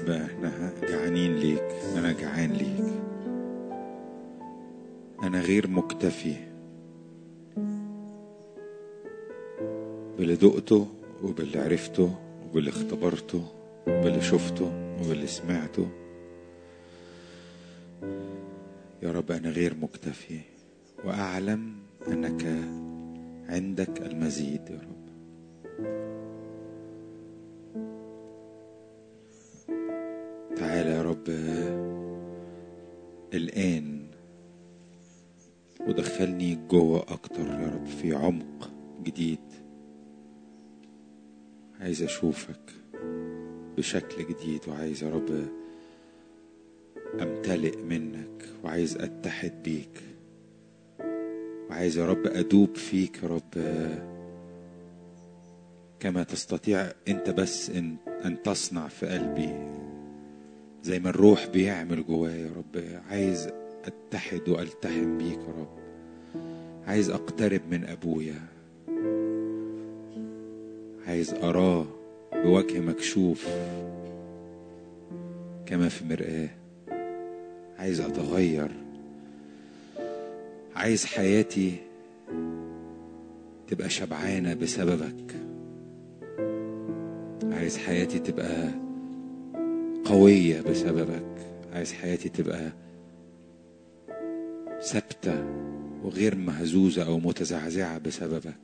رب احنا جعانين ليك انا جعان ليك انا غير مكتفي باللي دقته وباللي عرفته وباللي اختبرته وباللي شفته وباللي سمعته يا رب انا غير مكتفي واعلم انك عندك المزيد يا رب تعالى يا رب الآن ودخلني جوه أكتر يا رب في عمق جديد عايز أشوفك بشكل جديد وعايز يا رب أمتلئ منك وعايز أتحد بيك وعايز يا رب أدوب فيك يا رب كما تستطيع أنت بس أن, أن تصنع في قلبي زي ما الروح بيعمل جوايا يا رب عايز اتحد والتحم بيك يا رب عايز اقترب من ابويا عايز اراه بوجه مكشوف كما في مرآة عايز اتغير عايز حياتي تبقى شبعانة بسببك عايز حياتي تبقى قوية بسببك عايز حياتي تبقى ثابتة وغير مهزوزة أو متزعزعة بسببك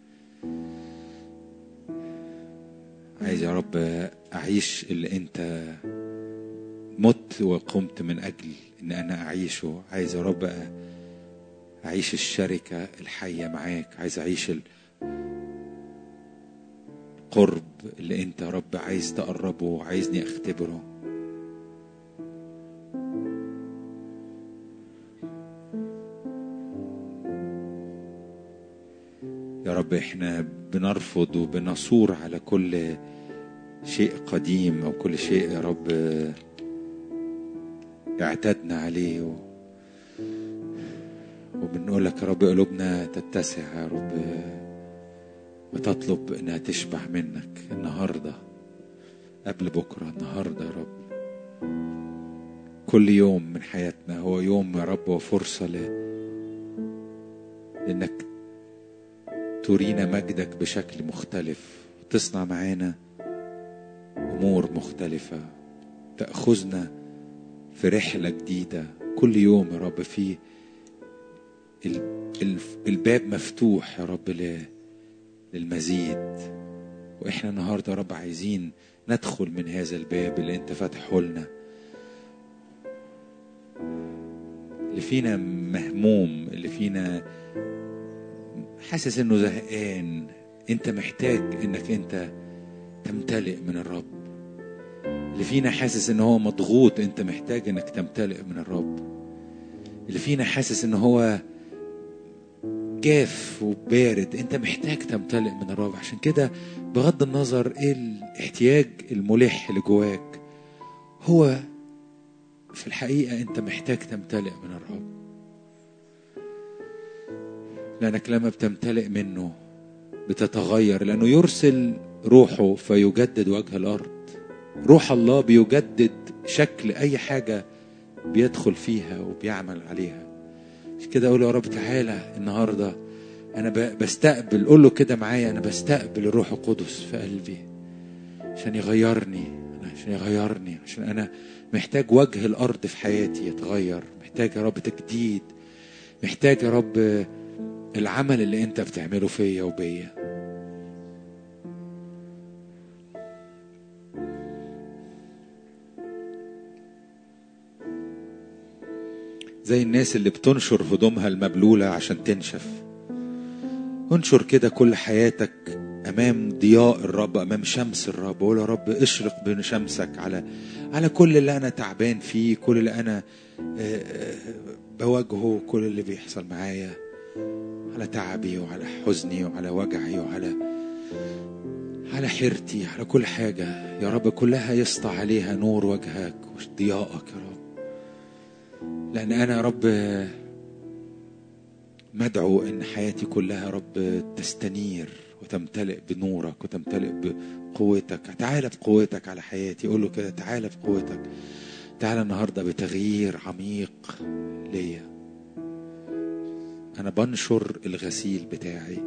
عايز يا رب أعيش اللي أنت مت وقمت من أجل إن أنا أعيشه عايز يا رب أعيش الشركة الحية معاك عايز أعيش القرب اللي أنت يا رب عايز تقربه وعايزني أختبره يا رب احنا بنرفض وبنصور على كل شيء قديم او كل شيء يا رب اعتدنا عليه و... وبنقول لك يا رب قلوبنا تتسع يا رب وتطلب انها تشبع منك النهارده قبل بكره النهارده يا رب كل يوم من حياتنا هو يوم يا رب وفرصه ل... لانك ترينا مجدك بشكل مختلف تصنع معانا امور مختلفه تاخذنا في رحله جديده كل يوم يا رب في الباب مفتوح يا رب للمزيد واحنا النهارده يا رب عايزين ندخل من هذا الباب اللي انت فاتحه لنا اللي فينا مهموم اللي فينا حاسس انه زهقان انت محتاج انك انت تمتلئ من الرب اللي فينا حاسس ان هو مضغوط انت محتاج انك تمتلئ من الرب اللي فينا حاسس ان هو جاف وبارد انت محتاج تمتلئ من الرب عشان كده بغض النظر ايه الاحتياج الملح اللي جواك هو في الحقيقة انت محتاج تمتلئ من الرب لأنك لما بتمتلئ منه بتتغير لأنه يرسل روحه فيجدد وجه الأرض روح الله بيجدد شكل أي حاجة بيدخل فيها وبيعمل عليها عشان كده أقول يا رب تعالى النهاردة أنا بستقبل قول له كده معايا أنا بستقبل الروح القدس في قلبي عشان يغيرني عشان يغيرني عشان أنا محتاج وجه الأرض في حياتي يتغير محتاج يا رب تجديد محتاج يا رب العمل اللي انت بتعمله فيا وبيا زي الناس اللي بتنشر هدومها المبلولة عشان تنشف انشر كده كل حياتك امام ضياء الرب امام شمس الرب قول يا رب اشرق بشمسك على على كل اللي انا تعبان فيه كل اللي انا بواجهه كل اللي بيحصل معايا على تعبي وعلى حزني وعلى وجعي وعلى على حيرتي على كل حاجة يا رب كلها يسطع عليها نور وجهك وضياءك يا رب لأن أنا يا رب مدعو إن حياتي كلها يا رب تستنير وتمتلئ بنورك وتمتلئ قوتك تعالى بقوتك على حياتي قول له كده تعالى بقوتك تعالى النهارده بتغيير عميق ليا انا بنشر الغسيل بتاعي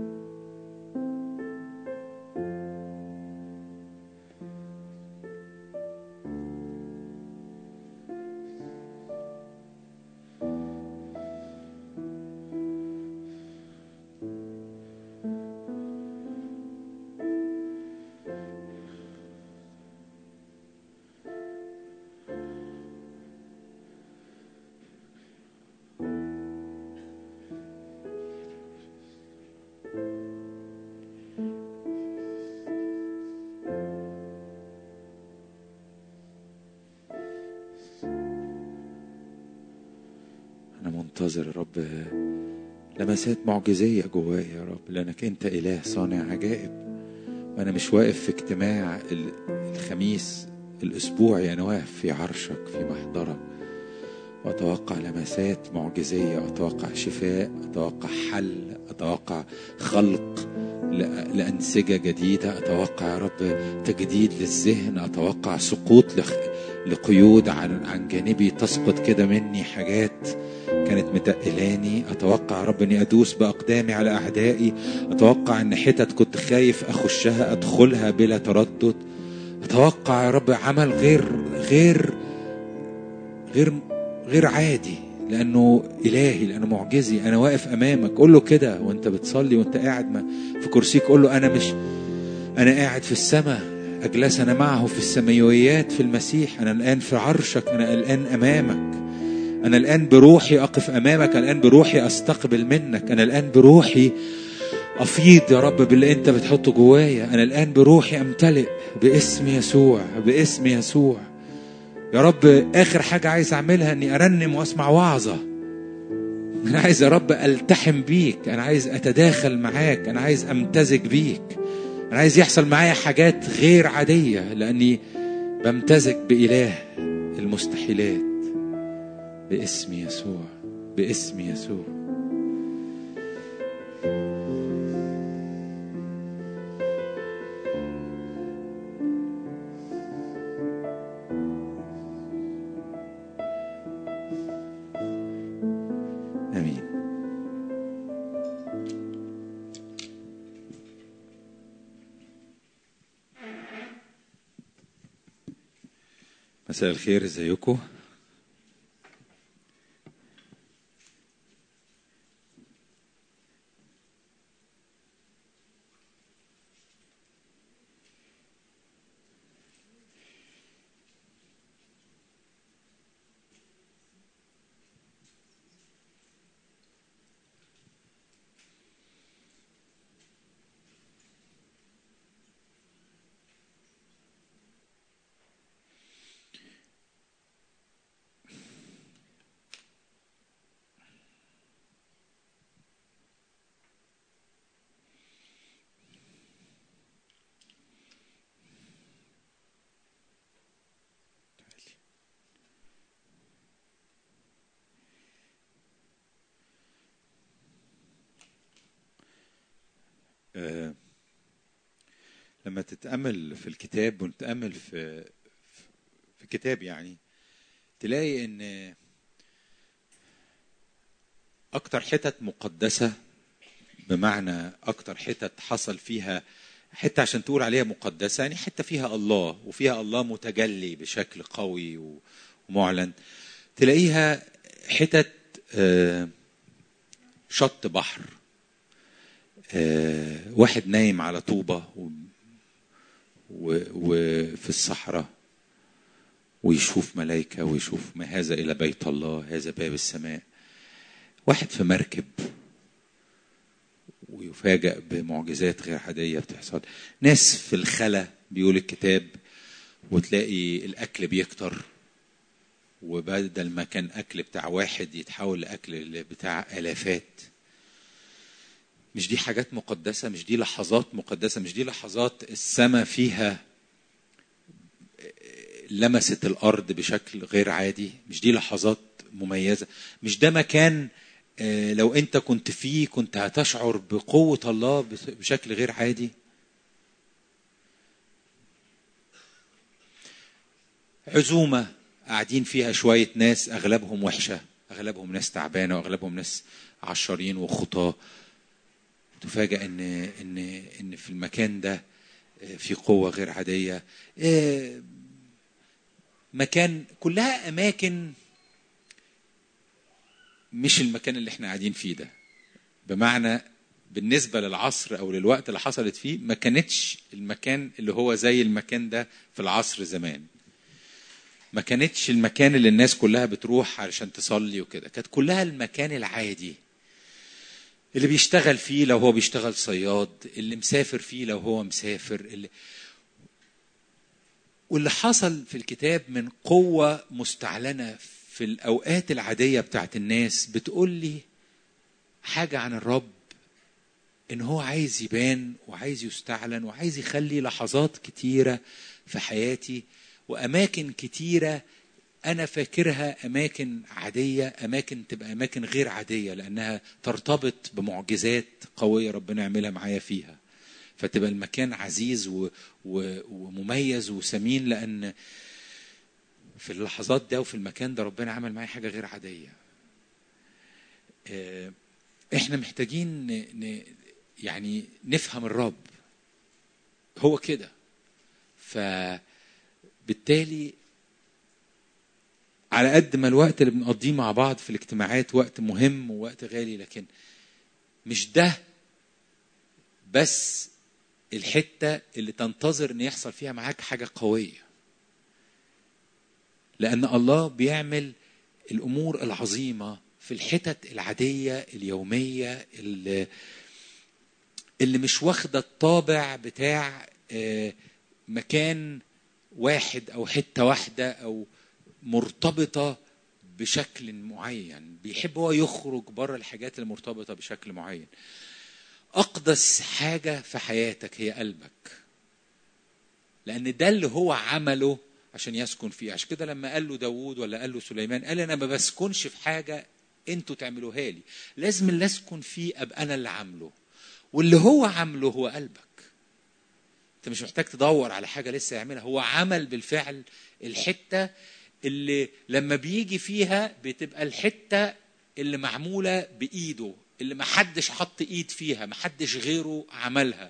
أنا منتظر يا رب لمسات معجزية جوايا يا رب لأنك أنت إله صانع عجائب وأنا مش واقف في اجتماع ال- الخميس الأسبوعي أنا واقف في عرشك في محضرك وأتوقع لمسات معجزية أتوقع شفاء أتوقع حل أتوقع خلق ل- لأنسجة جديدة أتوقع يا رب تجديد للذهن أتوقع سقوط لخ- لقيود عن عن جانبي تسقط كده مني حاجات كانت متقلاني اتوقع يا رب اني ادوس باقدامي على اعدائي اتوقع ان حتت كنت خايف اخشها ادخلها بلا تردد اتوقع يا رب عمل غير غير غير غير عادي لانه الهي لانه معجزي انا واقف امامك قول له كده وانت بتصلي وانت قاعد ما في كرسيك قول له انا مش انا قاعد في السماء اجلسنا معه في السماويات في المسيح انا الان في عرشك انا الان امامك أنا الآن بروحي أقف أمامك أنا الآن بروحي أستقبل منك أنا الآن بروحي أفيض يا رب باللي أنت بتحطه جوايا أنا الآن بروحي أمتلئ باسم يسوع باسم يسوع يا رب آخر حاجة عايز أعملها إني أرنم وأسمع وعظة أنا عايز يا رب ألتحم بيك أنا عايز أتداخل معاك أنا عايز أمتزج بيك أنا عايز يحصل معايا حاجات غير عادية لأني بمتزج بإله المستحيلات باسم يسوع باسم يسوع امين مساء الخير ازيكم آه، لما تتأمل في الكتاب ونتأمل في في الكتاب يعني تلاقي ان اكتر حتت مقدسة بمعنى اكتر حتت حصل فيها حتة عشان تقول عليها مقدسة يعني حتة فيها الله وفيها الله متجلي بشكل قوي ومعلن تلاقيها حتت آه، شط بحر آه، واحد نايم على طوبة و- و- وفي الصحراء ويشوف ملائكة ويشوف ما هذا إلى بيت الله هذا باب السماء واحد في مركب ويفاجأ بمعجزات غير عادية بتحصل ناس في الخلا بيقول الكتاب وتلاقي الأكل بيكتر وبدل ما كان أكل بتاع واحد يتحول لأكل بتاع آلافات مش دي حاجات مقدسة مش دي لحظات مقدسة مش دي لحظات السماء فيها لمست الأرض بشكل غير عادي مش دي لحظات مميزة مش ده مكان آه، لو أنت كنت فيه كنت هتشعر بقوة الله بشكل غير عادي عزومة قاعدين فيها شوية ناس أغلبهم وحشة أغلبهم ناس تعبانة وأغلبهم ناس عشرين وخطاة تفاجأ إن إن إن في المكان ده في قوة غير عادية آه، مكان كلها أماكن مش المكان اللي احنا قاعدين فيه ده بمعنى بالنسبة للعصر أو للوقت اللي حصلت فيه ما كانتش المكان اللي هو زي المكان ده في العصر زمان ما كانتش المكان اللي الناس كلها بتروح علشان تصلي وكده كانت كلها المكان العادي اللي بيشتغل فيه لو هو بيشتغل صياد اللي مسافر فيه لو هو مسافر اللي واللي حصل في الكتاب من قوة مستعلنة في الأوقات العادية بتاعت الناس بتقول لي حاجة عن الرب إن هو عايز يبان وعايز يستعلن وعايز يخلي لحظات كتيرة في حياتي وأماكن كتيرة أنا فاكرها أماكن عادية أماكن تبقى أماكن غير عادية لأنها ترتبط بمعجزات قوية ربنا يعملها معايا فيها فتبقى المكان عزيز و... و... ومميز وثمين لأن في اللحظات ده وفي المكان ده ربنا عمل معايا حاجة غير عادية آه، احنا محتاجين ن... ن... يعني نفهم الرب هو كده فبالتالي على قد ما الوقت اللي بنقضيه مع بعض في الاجتماعات وقت مهم ووقت غالي لكن مش ده بس الحتة اللي تنتظر ان يحصل فيها معاك حاجة قوية لأن الله بيعمل الأمور العظيمة في الحتت العادية اليومية اللي, اللي مش واخدة الطابع بتاع آه، مكان واحد أو حتة واحدة أو مرتبطة بشكل معين بيحب هو يخرج بره الحاجات المرتبطة بشكل معين أقدس حاجة في حياتك هي قلبك لأن ده اللي هو عمله عشان يسكن فيه عشان كده لما قال له داوود ولا قال له سليمان قال أنا ما بسكنش في حاجة انتوا تعملوها لي لازم اللي اسكن فيه ابقى انا اللي عامله واللي هو عامله هو قلبك انت مش محتاج تدور على حاجه لسه يعملها هو عمل بالفعل الحته اللي لما بيجي فيها بتبقى الحته اللي معموله بايده اللي ما حدش حط ايد فيها ما حدش غيره عملها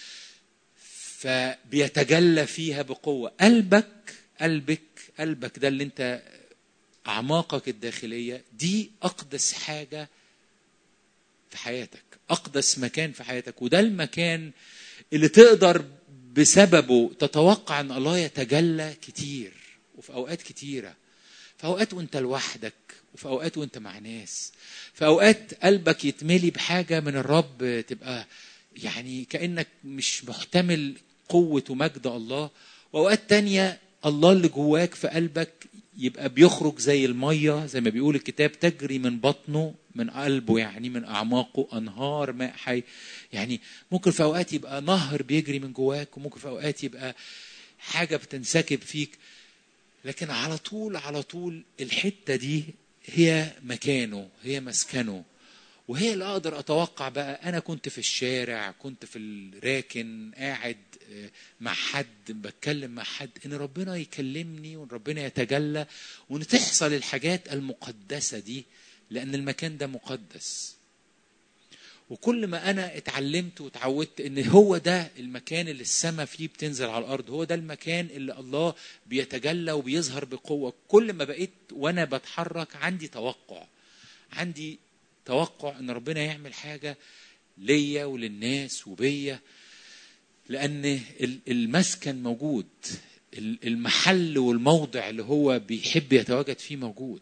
فبيتجلى فيها بقوه قلبك قلبك قلبك ده اللي انت اعماقك الداخليه دي اقدس حاجه في حياتك اقدس مكان في حياتك وده المكان اللي تقدر بسببه تتوقع ان الله يتجلى كتير وفي اوقات كتيره في اوقات وانت لوحدك وفي اوقات وانت مع ناس في اوقات قلبك يتملي بحاجه من الرب تبقى يعني كانك مش محتمل قوه ومجد الله واوقات تانية الله اللي جواك في قلبك يبقى بيخرج زي الميه زي ما بيقول الكتاب تجري من بطنه من قلبه يعني من اعماقه انهار ماء حي يعني ممكن في اوقات يبقى نهر بيجري من جواك وممكن في اوقات يبقى حاجه بتنسكب فيك لكن على طول على طول الحته دي هي مكانه هي مسكنه وهي اللي اقدر اتوقع بقى انا كنت في الشارع كنت في الراكن قاعد مع حد بتكلم مع حد ان ربنا يكلمني وان ربنا يتجلى وان تحصل الحاجات المقدسه دي لان المكان ده مقدس وكل ما انا اتعلمت وتعودت ان هو ده المكان اللي السماء فيه بتنزل على الارض هو ده المكان اللي الله بيتجلى وبيظهر بقوه كل ما بقيت وانا بتحرك عندي توقع عندي توقع ان ربنا يعمل حاجه ليا وللناس وبيا لان المسكن موجود المحل والموضع اللي هو بيحب يتواجد فيه موجود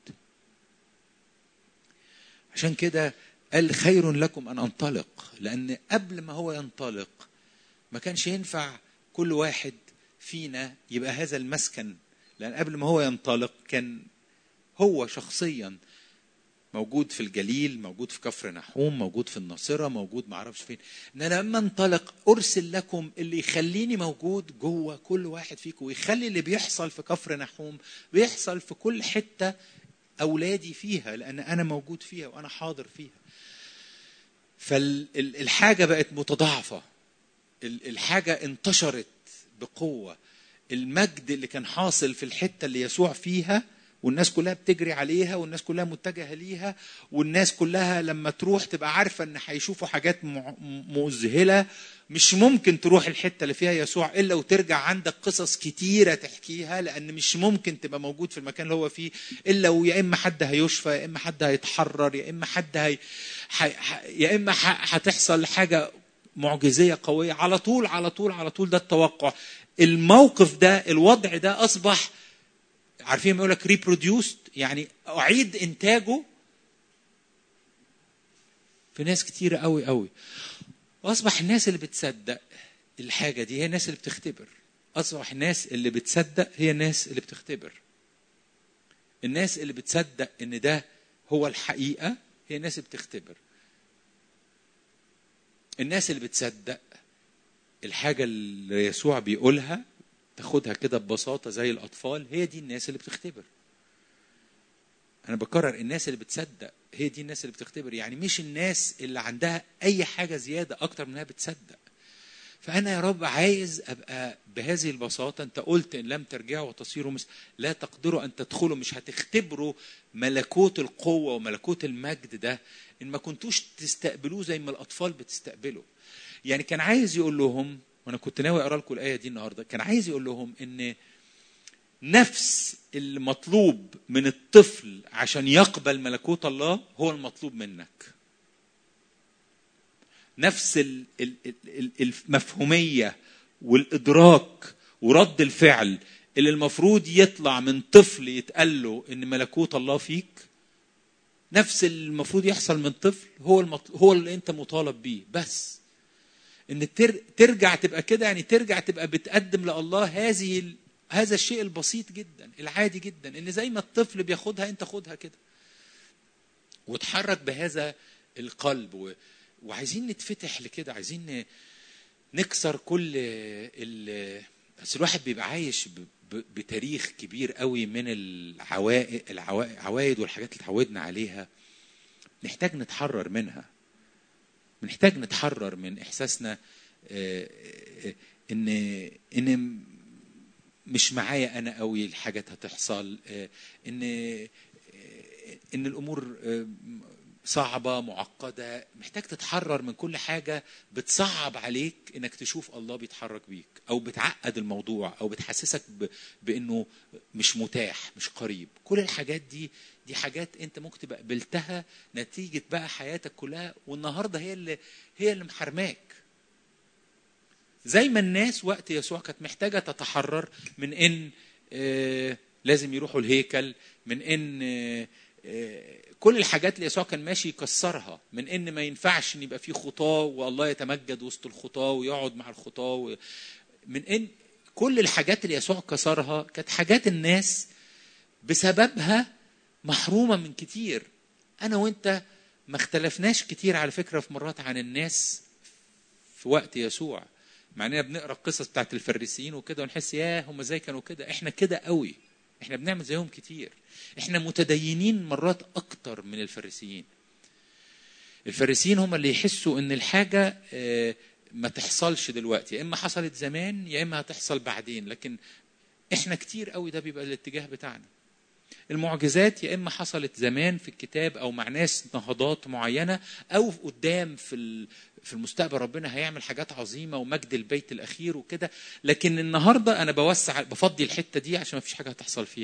عشان كده قال خير لكم ان انطلق لان قبل ما هو ينطلق ما كانش ينفع كل واحد فينا يبقى هذا المسكن لان قبل ما هو ينطلق كان هو شخصيا موجود في الجليل موجود في كفر نحوم موجود في الناصره موجود ما اعرفش فين ان انا لما انطلق ارسل لكم اللي يخليني موجود جوه كل واحد فيكم ويخلي اللي بيحصل في كفر نحوم بيحصل في كل حته اولادي فيها لان انا موجود فيها وانا حاضر فيها فالحاجه بقت متضاعفه الحاجه انتشرت بقوه المجد اللي كان حاصل في الحته اللي يسوع فيها والناس كلها بتجري عليها والناس كلها متجهه ليها والناس كلها لما تروح تبقى عارفه ان هيشوفوا حاجات مع- مذهله مش ممكن تروح الحته اللي فيها يسوع الا وترجع عندك قصص كتيره تحكيها لان مش ممكن تبقى موجود في المكان اللي هو فيه الا ويا اما حد هيشفى يا اما حد هيتحرر يا اما حد هي ح- ح- يا اما ح- هتحصل حاجه معجزيه قويه على طول على طول على طول ده التوقع الموقف ده الوضع ده اصبح عارفين يقول لك ريبروديوست يعني اعيد انتاجه في ناس كتيره قوي قوي واصبح الناس اللي بتصدق الحاجه دي هي الناس اللي بتختبر اصبح الناس اللي بتصدق هي الناس اللي بتختبر الناس اللي بتصدق ان ده هو الحقيقه هي الناس اللي بتختبر الناس اللي بتصدق الحاجه اللي يسوع بيقولها تاخدها كده ببساطه زي الاطفال هي دي الناس اللي بتختبر انا بكرر الناس اللي بتصدق هي دي الناس اللي بتختبر يعني مش الناس اللي عندها اي حاجه زياده اكتر منها بتصدق فانا يا رب عايز ابقى بهذه البساطه انت قلت ان لم ترجعوا وتصيروا مثل لا تقدروا ان تدخلوا مش هتختبروا ملكوت القوه وملكوت المجد ده ان ما كنتوش تستقبلوه زي ما الاطفال بتستقبله يعني كان عايز يقول لهم وانا كنت ناوي اقرا لكم الايه دي النهارده كان عايز يقول لهم ان نفس المطلوب من الطفل عشان يقبل ملكوت الله هو المطلوب منك نفس ال- ال- ال- المفهوميه والادراك ورد الفعل اللي المفروض يطلع من طفل يتقال له ان ملكوت الله فيك نفس اللي المفروض يحصل من طفل هو المطل... هو اللي انت مطالب بيه بس ان تر... ترجع تبقى كده يعني ترجع تبقى بتقدم لله هذه ال... هذا الشيء البسيط جدا العادي جدا ان زي ما الطفل بياخدها انت خدها كده وتحرك بهذا القلب و... وعايزين نتفتح لكده عايزين ن... نكسر كل ال... بس الواحد بيبقى عايش ب... ب... بتاريخ كبير قوي من العوائد العوائد والحاجات اللي اتعودنا عليها نحتاج نتحرر منها بنحتاج نتحرر من احساسنا آه، آه، ان ان مش معايا انا قوي الحاجات هتحصل آه، ان آه، ان الامور آه، صعبه معقده محتاج تتحرر من كل حاجه بتصعب عليك انك تشوف الله بيتحرك بيك او بتعقد الموضوع او بتحسسك ب... بانه مش متاح مش قريب كل الحاجات دي دي حاجات انت ممكن تبقى قبلتها نتيجه بقى حياتك كلها والنهارده هي اللي هي اللي محرماك زي ما الناس وقت يسوع كانت محتاجه تتحرر من ان آه، لازم يروحوا الهيكل من ان آه، آه، كل الحاجات اللي يسوع كان ماشي يكسرها من ان ما ينفعش ان يبقى في خطاه والله يتمجد وسط الخطاه ويقعد مع الخطاه و- من ان كل الحاجات اللي يسوع كسرها كانت حاجات الناس بسببها محرومه من كتير انا وانت ما اختلفناش كتير على فكره في مرات عن الناس في وقت يسوع مع اننا بنقرا القصص بتاعت الفريسيين وكده ونحس ياه هم ازاي كانوا كده احنا كده قوي احنا بنعمل زيهم كتير احنا متدينين مرات اكتر من الفريسيين الفريسيين هم اللي يحسوا ان الحاجه آه، ما تحصلش دلوقتي يا اما حصلت زمان يا اما هتحصل بعدين لكن احنا كتير قوي ده بيبقى الاتجاه بتاعنا المعجزات يا اما حصلت زمان في الكتاب او مع ناس نهضات معينه او قدام في ال- في المستقبل ربنا هيعمل حاجات عظيمه ومجد البيت الاخير وكده لكن النهارده انا بوسع بفضي الحته دي عشان ما فيش حاجه هتحصل فيها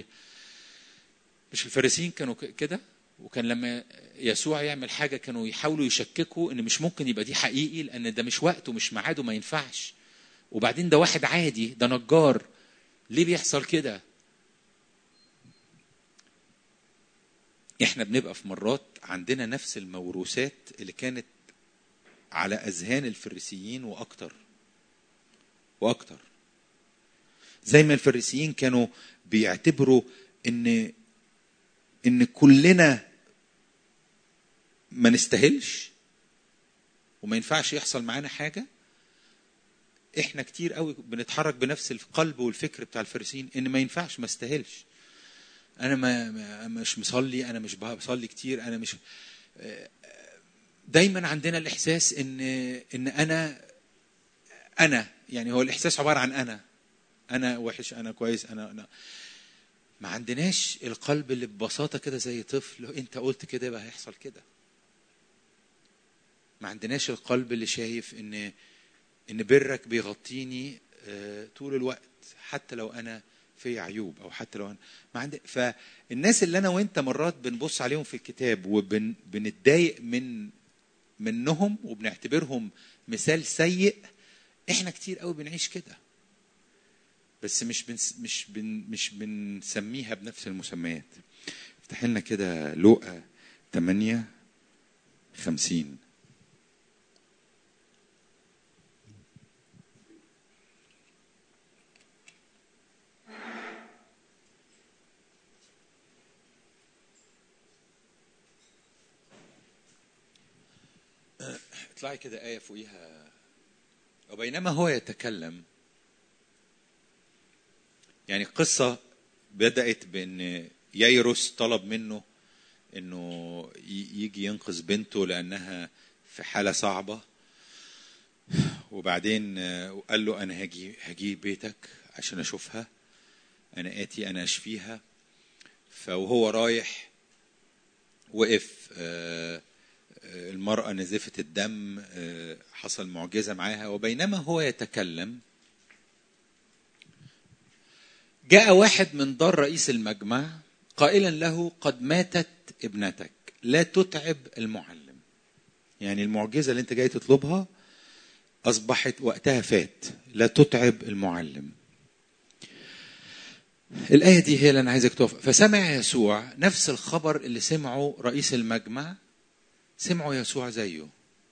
مش الفارسيين كانوا ك- كده وكان لما يسوع يعمل حاجه كانوا يحاولوا يشككوا ان مش ممكن يبقى دي حقيقي لان ده مش وقته مش ميعاده ما ينفعش وبعدين ده واحد عادي ده نجار ليه بيحصل كده احنا بنبقى في مرات عندنا نفس الموروثات اللي كانت على اذهان الفريسيين واكتر واكتر زي ما الفريسيين كانوا بيعتبروا ان ان كلنا ما نستاهلش وما ينفعش يحصل معانا حاجه احنا كتير قوي بنتحرك بنفس القلب والفكر بتاع الفريسيين ان ما ينفعش ما استاهلش انا ما ما- مش مصلي انا مش بصلي كتير انا مش دايما عندنا الاحساس ان ان انا انا يعني هو الاحساس عباره عن انا انا وحش انا كويس انا, أنا ما عندناش القلب اللي ببساطه كده زي طفل انت قلت كده يبقى هيحصل كده ما عندناش القلب اللي شايف ان ان برك بيغطيني آه، طول الوقت حتى لو انا في عيوب او حتى لو انا ما عندي فالناس اللي انا وانت مرات بنبص عليهم في الكتاب وبنتضايق من منهم وبنعتبرهم مثال سيء احنا كتير قوي بنعيش كده بس مش بنس مش بن مش بنسميها بنفس المسميات افتح لنا كده لوقا 8 50 اطلعي كده آية فوقيها وبينما هو يتكلم يعني القصة بدأت بأن ييروس طلب منه انه يجي ينقذ بنته لانها في حاله صعبه وبعدين قال له انا هاجي هاجي بيتك عشان اشوفها انا اتي انا اشفيها فوهو رايح وقف المرأة نزفة الدم حصل معجزة معاها وبينما هو يتكلم جاء واحد من دار رئيس المجمع قائلا له قد ماتت ابنتك لا تتعب المعلم يعني المعجزة اللي انت جاي تطلبها أصبحت وقتها فات لا تتعب المعلم الآية دي هي اللي أنا عايزك تقف فسمع يسوع نفس الخبر اللي سمعه رئيس المجمع سمعوا يسوع زيه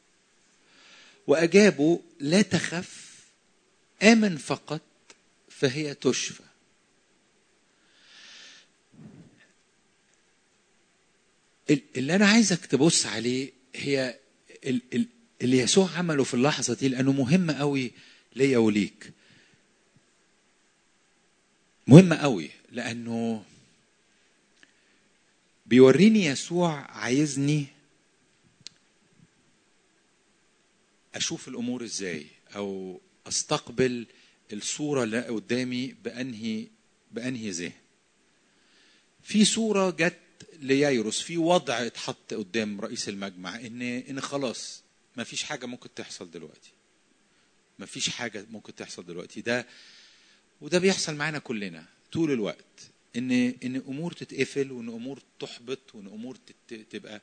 وأجابوا لا تخف آمن فقط فهي تشفى اللي أنا عايزك تبص عليه هي اللي يسوع عمله في اللحظة دي لأنه مهم قوي ليا وليك مهم قوي لأنه بيوريني يسوع عايزني اشوف الامور ازاي او استقبل الصوره اللي قدامي بانهي بانهي ذهن في صوره جت لييروس في وضع اتحط قدام رئيس المجمع ان ان خلاص ما فيش حاجه ممكن تحصل دلوقتي ما فيش حاجه ممكن تحصل دلوقتي ده وده بيحصل معانا كلنا طول الوقت ان ان امور تتقفل وان امور تحبط وان امور تبقى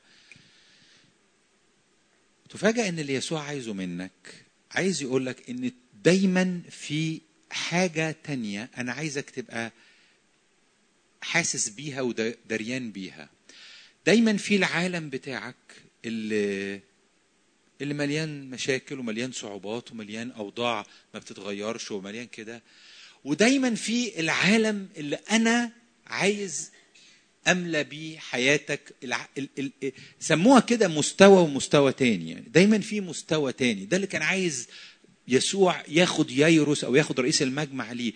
تفاجأ ان اللي يسوع عايزه منك عايز يقول لك ان دايما في حاجة تانية انا عايزك تبقى حاسس بيها ودريان بيها دايما في العالم بتاعك اللي اللي مليان مشاكل ومليان صعوبات ومليان اوضاع ما بتتغيرش ومليان كده ودايما في العالم اللي انا عايز املى بيه حياتك الع... ال... ال... سموها كده مستوى ومستوى تاني يعني دايما في مستوى تاني ده اللي كان عايز يسوع ياخد ييروس او ياخد رئيس المجمع ليه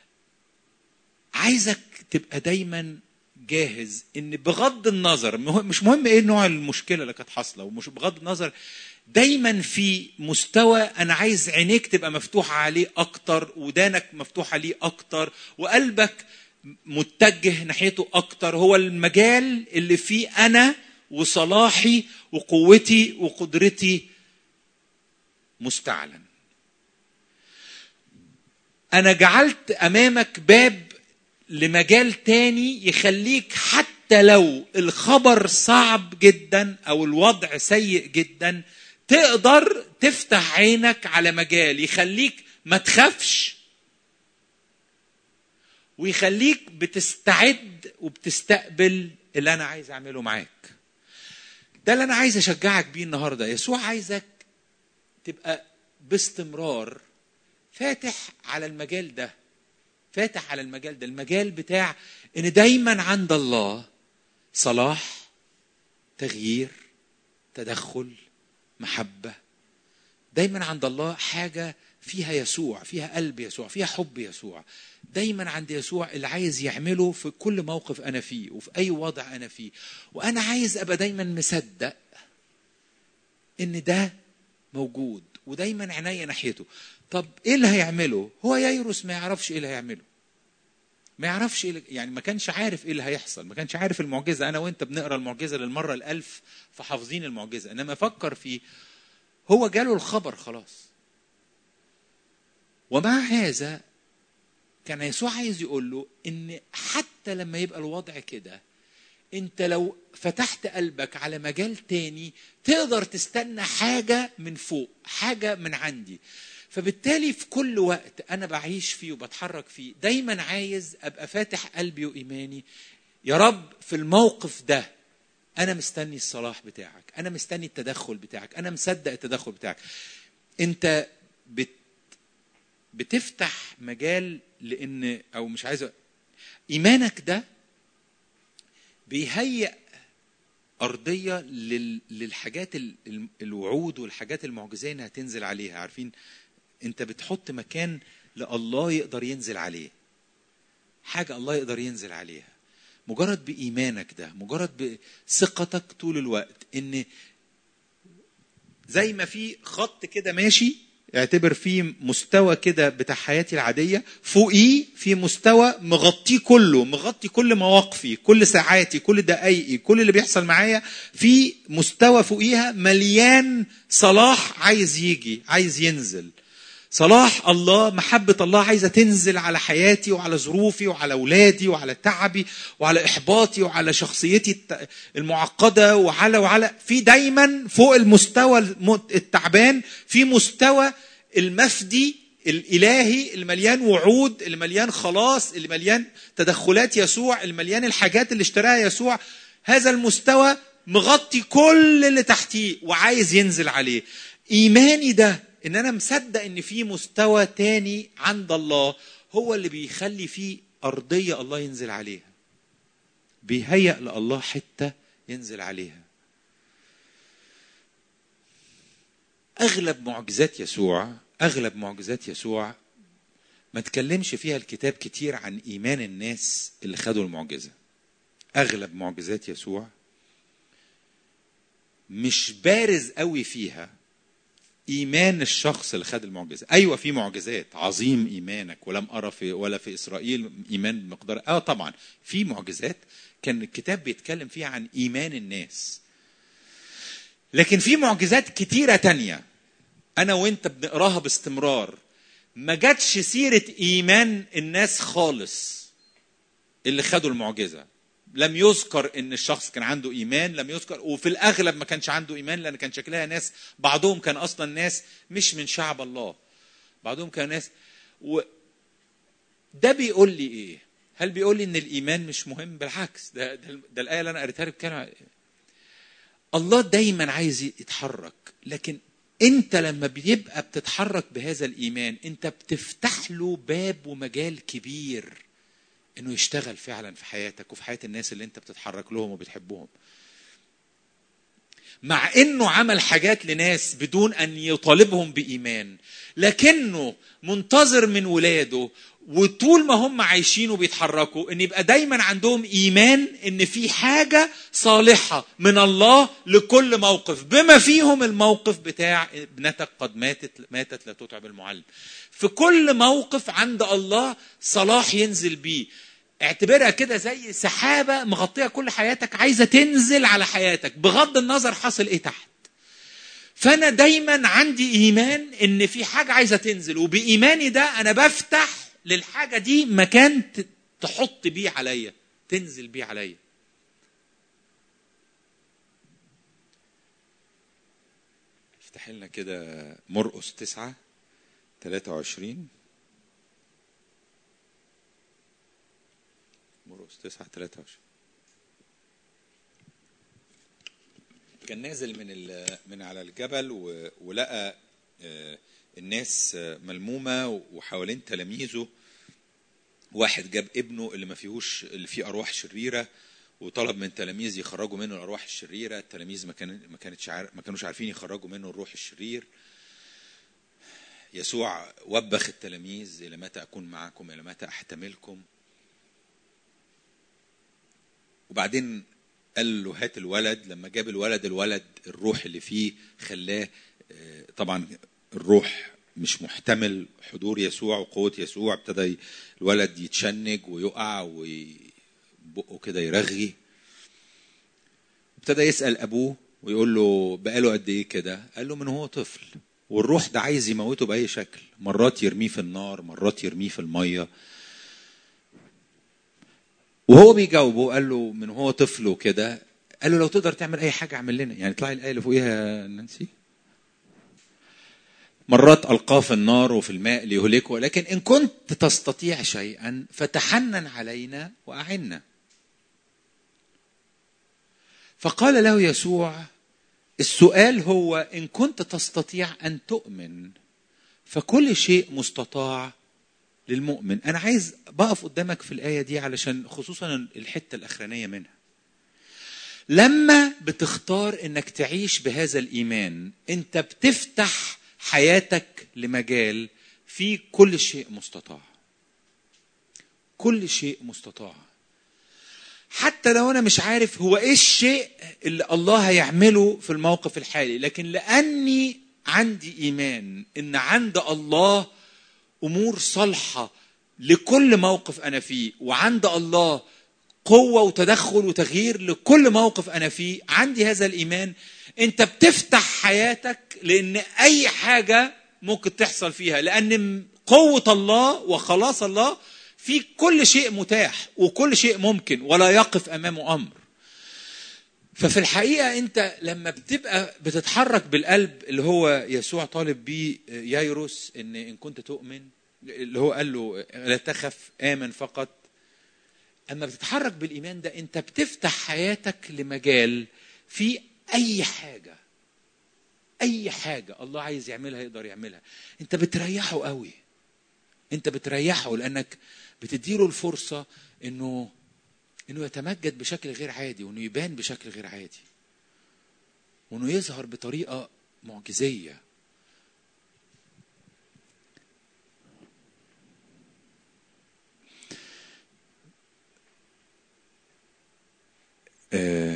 عايزك تبقى دايما جاهز ان بغض النظر مش مهم ايه نوع المشكله اللي كانت حاصله ومش بغض النظر دايما في مستوى انا عايز عينيك تبقى مفتوحه عليه اكتر ودانك مفتوحه عليه اكتر وقلبك متجه ناحيته اكتر هو المجال اللي فيه انا وصلاحي وقوتي وقدرتي مستعلن انا جعلت امامك باب لمجال تاني يخليك حتى لو الخبر صعب جدا او الوضع سيء جدا تقدر تفتح عينك على مجال يخليك ما تخافش ويخليك بتستعد وبتستقبل اللي انا عايز اعمله معاك ده اللي انا عايز اشجعك بيه النهارده يسوع عايزك تبقى باستمرار فاتح على المجال ده فاتح على المجال ده المجال بتاع ان دايما عند الله صلاح تغيير تدخل محبه دايما عند الله حاجه فيها يسوع فيها قلب يسوع فيها حب يسوع دايما عند يسوع اللي عايز يعمله في كل موقف انا فيه وفي اي وضع انا فيه وانا عايز ابقى دايما مصدق ان ده موجود ودايما عينيا ناحيته طب ايه اللي هيعمله هو ييروس ما يعرفش ايه اللي هيعمله ما يعرفش إيه يعني ما كانش عارف ايه اللي هيحصل ما كانش عارف المعجزه انا وانت بنقرا المعجزه للمره الالف فحافظين المعجزه انما فكر في هو جاله الخبر خلاص ومع هذا كان يسوع عايز يقول له ان حتى لما يبقى الوضع كده انت لو فتحت قلبك على مجال تاني تقدر تستنى حاجة من فوق حاجة من عندي فبالتالي في كل وقت انا بعيش فيه وبتحرك فيه دايما عايز ابقى فاتح قلبي وايماني يا رب في الموقف ده انا مستني الصلاح بتاعك انا مستني التدخل بتاعك انا مصدق التدخل بتاعك انت بت بتفتح مجال لان او مش عايز ايمانك ده بيهيئ ارضيه للحاجات الوعود والحاجات المعجزيه انها تنزل عليها عارفين انت بتحط مكان لله يقدر ينزل عليه حاجه الله يقدر ينزل عليها مجرد بايمانك ده مجرد بثقتك طول الوقت ان زي ما في خط كده ماشي اعتبر في مستوى كده بتاع حياتي العاديه فوقيه في مستوى مغطيه كله مغطي كل مواقفي كل ساعاتي كل دقايقي كل اللي بيحصل معايا في مستوى فوقيها مليان صلاح عايز يجي عايز ينزل صلاح الله محبة الله عايزة تنزل على حياتي وعلى ظروفي وعلى أولادي وعلى تعبي وعلى إحباطي وعلى شخصيتي المعقدة وعلى وعلى في دايما فوق المستوى التعبان في مستوى المفدي الإلهي المليان وعود المليان خلاص اللي مليان تدخلات يسوع المليان الحاجات اللي اشتراها يسوع هذا المستوى مغطي كل اللي تحتيه وعايز ينزل عليه إيماني ده ان انا مصدق ان في مستوى تاني عند الله هو اللي بيخلي فيه ارضيه الله ينزل عليها بيهيأ لله حته ينزل عليها اغلب معجزات يسوع اغلب معجزات يسوع ما تكلمش فيها الكتاب كتير عن ايمان الناس اللي خدوا المعجزه اغلب معجزات يسوع مش بارز قوي فيها ايمان الشخص اللي خد المعجزه ايوه في معجزات عظيم ايمانك ولم ارى في ولا في اسرائيل ايمان بمقدار اه طبعا في معجزات كان الكتاب بيتكلم فيها عن ايمان الناس لكن في معجزات كتيره تانية انا وانت بنقراها باستمرار ما جاتش سيره ايمان الناس خالص اللي خدوا المعجزه لم يذكر ان الشخص كان عنده ايمان لم يذكر وفي الاغلب ما كانش عنده ايمان لان كان شكلها ناس بعضهم كان اصلا ناس مش من شعب الله بعضهم كان ناس و ده بيقول لي ايه هل بيقول لي ان الايمان مش مهم بالعكس ده ده, ده الايه اللي انا قريتها لك بتتكلم الله دايما عايز يتحرك لكن انت لما بيبقى بتتحرك بهذا الايمان انت بتفتح له باب ومجال كبير انه يشتغل فعلا في حياتك وفي حياه الناس اللي انت بتتحرك لهم وبتحبهم مع انه عمل حاجات لناس بدون ان يطالبهم بايمان لكنه منتظر من ولاده وطول ما هم عايشين وبيتحركوا ان يبقى دايما عندهم ايمان ان في حاجه صالحه من الله لكل موقف بما فيهم الموقف بتاع ابنتك قد ماتت ماتت لا تتعب المعلم في كل موقف عند الله صلاح ينزل بيه اعتبرها كده زي سحابة مغطية كل حياتك عايزة تنزل على حياتك بغض النظر حصل ايه تحت فأنا دايما عندي إيمان إن في حاجة عايزة تنزل وبإيماني ده أنا بفتح للحاجة دي مكان تحط بيه عليا تنزل بيه عليا افتح لنا كده مرقس تسعة 23 مرقس 9 23 كان نازل من من على الجبل ولقى الناس ملمومه وحوالين تلاميذه واحد جاب ابنه اللي ما فيهوش اللي فيه ارواح شريره وطلب من تلاميذ يخرجوا منه الارواح الشريره التلاميذ ما كان ما كانتش عارف ما كانوش عارفين يخرجوا منه الروح الشرير يسوع وبخ التلاميذ الى متى اكون معكم الى متى احتملكم وبعدين قال له هات الولد لما جاب الولد الولد الروح اللي فيه خلاه طبعا الروح مش محتمل حضور يسوع وقوة يسوع ابتدى الولد يتشنج ويقع وبقه كده يرغي ابتدى يسأل أبوه ويقول له بقاله قد إيه كده قال له من هو طفل والروح ده عايز يموته بأي شكل مرات يرميه في النار مرات يرميه في المية وهو بيجاوبه قال له من هو طفل وكده قال له لو تقدر تعمل اي حاجه اعمل لنا يعني اطلعي الايه اللي فوقيها يا نانسي مرات القاه في النار وفي الماء ليهلكه لكن ان كنت تستطيع شيئا فتحنن علينا واعنا فقال له يسوع السؤال هو ان كنت تستطيع ان تؤمن فكل شيء مستطاع للمؤمن انا عايز بقف قدامك في الايه دي علشان خصوصا الحته الاخرانيه منها لما بتختار انك تعيش بهذا الايمان انت بتفتح حياتك لمجال فيه كل شيء مستطاع كل شيء مستطاع حتى لو انا مش عارف هو ايه الشيء اللي الله هيعمله في الموقف الحالي لكن لاني عندي ايمان ان عند الله امور صالحه لكل موقف انا فيه وعند الله قوه وتدخل وتغيير لكل موقف انا فيه عندي هذا الايمان انت بتفتح حياتك لان اي حاجه ممكن تحصل فيها لان قوه الله وخلاص الله في كل شيء متاح وكل شيء ممكن ولا يقف امامه امر ففي الحقيقه انت لما بتبقى بتتحرك بالقلب اللي هو يسوع طالب بيه يايروس ان ان كنت تؤمن اللي هو قال له لا تخف امن فقط اما بتتحرك بالايمان ده انت بتفتح حياتك لمجال في اي حاجه اي حاجه الله عايز يعملها يقدر يعملها انت بتريحه قوي انت بتريحه لانك بتديله الفرصه انه انه يتمجد بشكل غير عادي وانه يبان بشكل غير عادي وانه يظهر بطريقه معجزيه آه